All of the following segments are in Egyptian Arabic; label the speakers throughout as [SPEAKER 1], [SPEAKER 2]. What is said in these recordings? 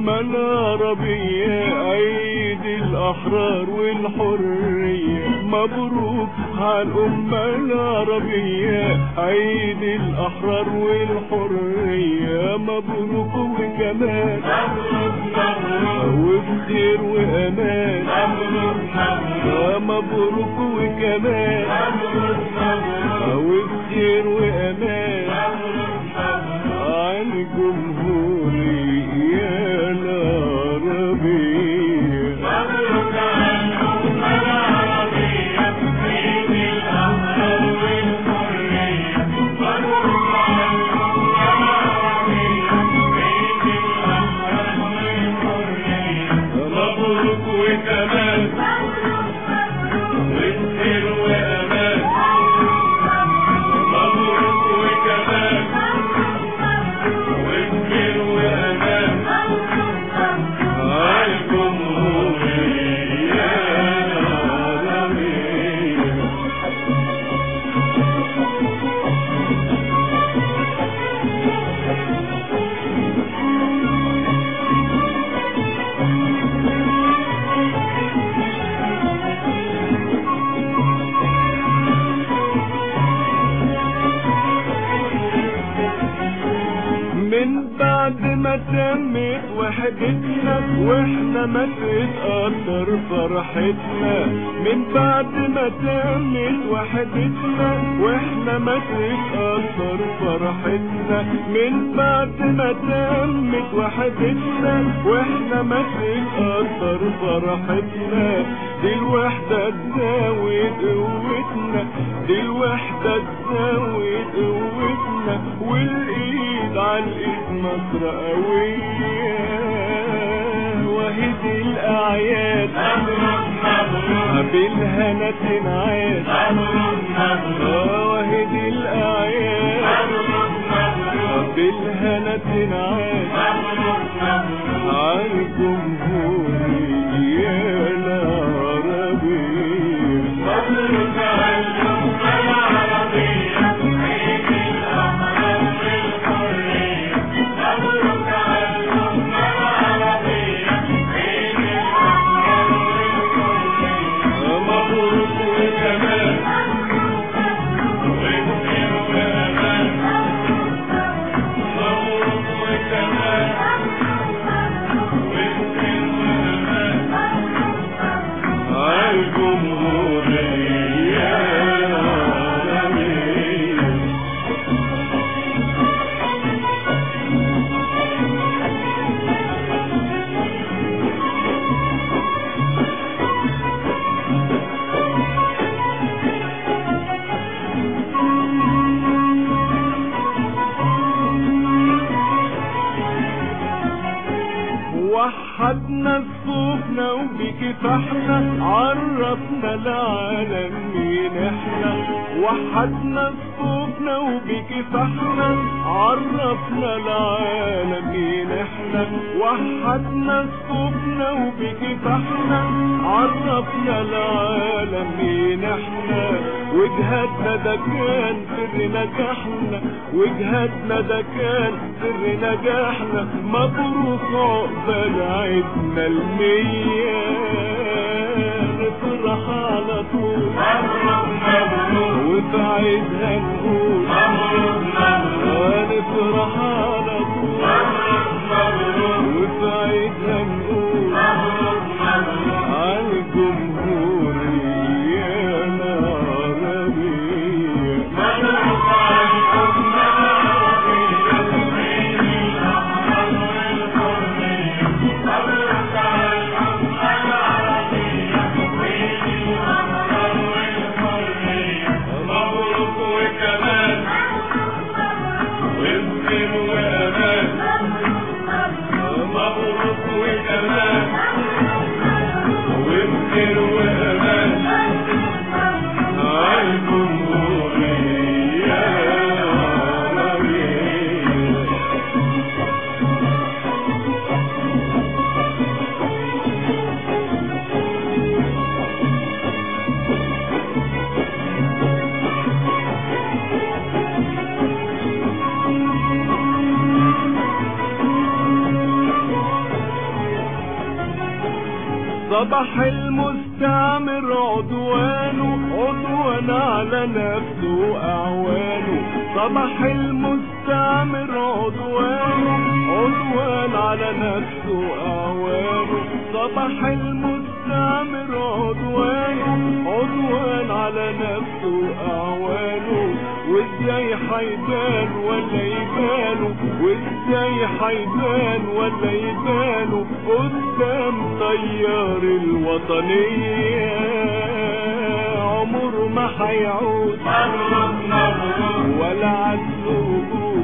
[SPEAKER 1] الأمة العربية عيد الأحرار والحرية مبروك على الأمة العربية عيد الأحرار والحرية مبروك وكمان وبخير وأمان آه مبروك وكمان وبخير وأمان عن جمهورية العربية مبروك وكمان وبخير وأمان مبروك وكمان وبخير وأمان على الجمهورية العربية من بعد ما تمت وحدتنا واحنا ما تتأثر فرحتنا من بعد ما تمت وحدتنا واحنا ما تتأثر فرحتنا من بعد ما تمت وحدتنا واحنا ما تتأثر فرحتنا دي الوحدة تزاود قوتنا دي الوحدة تزاود قوتنا والايد على الايد مصر قوية وهدي الاعياد بالهنا تنعاد آه، وهدي الاعياد بالهنا تنعاد على الجمهورية العربية مبروك على مبروك وكمان وبخير وأمان مبروك وكمان وبخير وأمان على الجمهورية العربية وحدنا صوفنا وبكفاحنا عرفنا العالم مين احنا وحدنا صوفنا وبكفاحنا عرفنا العالم مين احنا وحدنا صوفنا وبكفاحنا عرفنا العالم مين احنا وجهتنا ده كان سر نجاحنا وجهتنا ده كان سر نجاحنا مبروك عقبال عيدنا المية نفرح على طول وفي عيدها نقول نفرح على طول وفي عيدها نقول على الجمهورية العربية مبروك وكمان صباح المستعمر عدوانه عدوان على نفسه وأعوانه صباح المستعمر عدوانه عدوان على نفسه وأعوانه صباح المستعمر عدوانه عدوان على نفسه وأعوانه وازاي حيبان ولا يبانوا وازاي حيبان ولا يبانوا قدام طيار الوطنية عمر ما حيعود ولا عدل وجود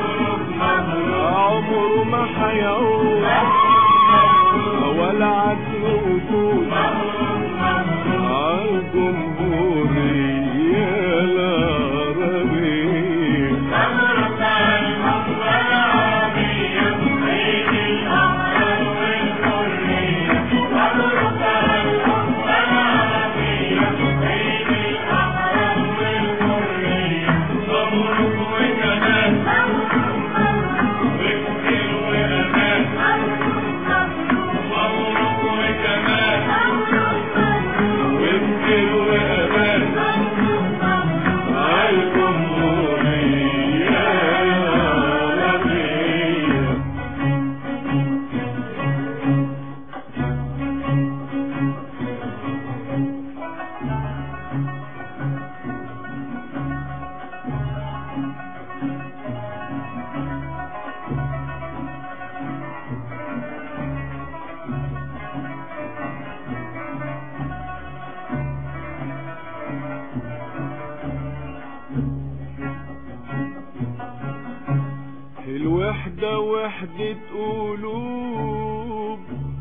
[SPEAKER 1] عمر ما حيعود ولا عدل وجود عالجمهورية العربية وانزل وأمان عالجمهورية العربية الوحدة وحدة قلوب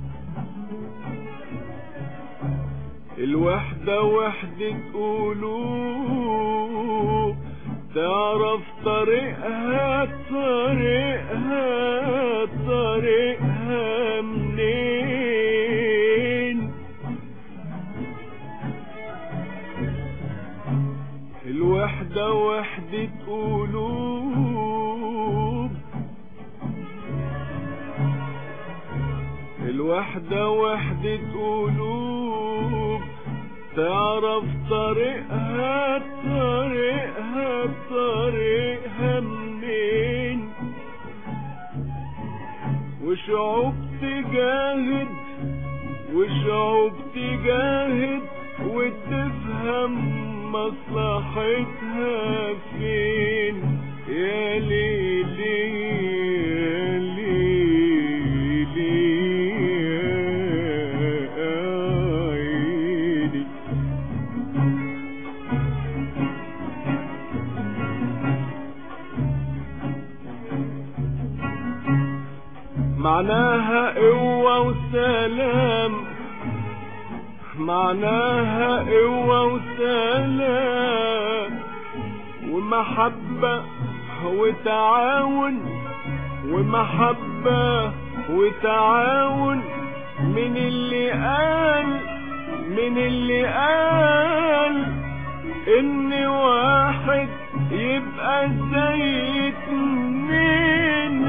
[SPEAKER 1] الوحدة وحدة قلوب تعرف طريقها طريقها طريقها منين الوحدة وحدة قلوب الوحدة وحدة قلوب تعرف طريقها طريقها طريقها منين وشعوب تجاهد وشعوب تجاهد وتفهم مصلحتها فين يا ليلي يا ليلي يا عيني معناها قوة وسلام معناها قوة وسلام ومحبة وتعاون ومحبة وتعاون من اللي قال من اللي قال ان واحد يبقى زي اتنين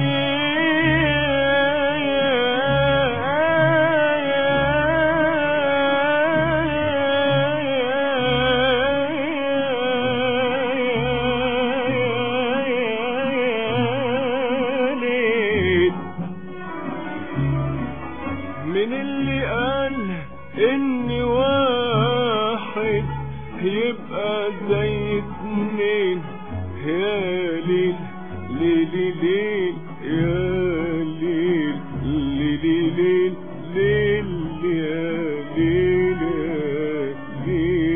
[SPEAKER 1] من اللي قال ان واحد يبقى زي اتنين يا ليل ليل ليل يا ليل ليل ليل ليل يا ليل يا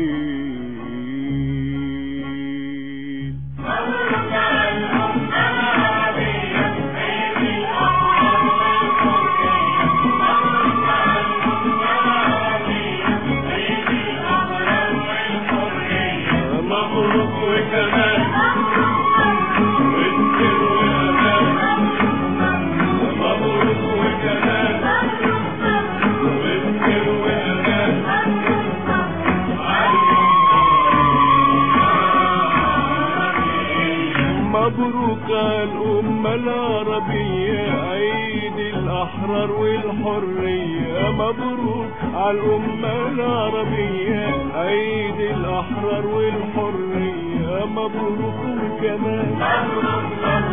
[SPEAKER 1] ليل مبروك وكمان وانزل وامان مبروك وكمان وانزل وامان مبروك على الأمة العربية عيد الأحرار
[SPEAKER 2] الأحرار والحرية مبروك على الأمة العربية عيد الأحرار والحرية مبروك وكمان
[SPEAKER 1] مبروك مبروك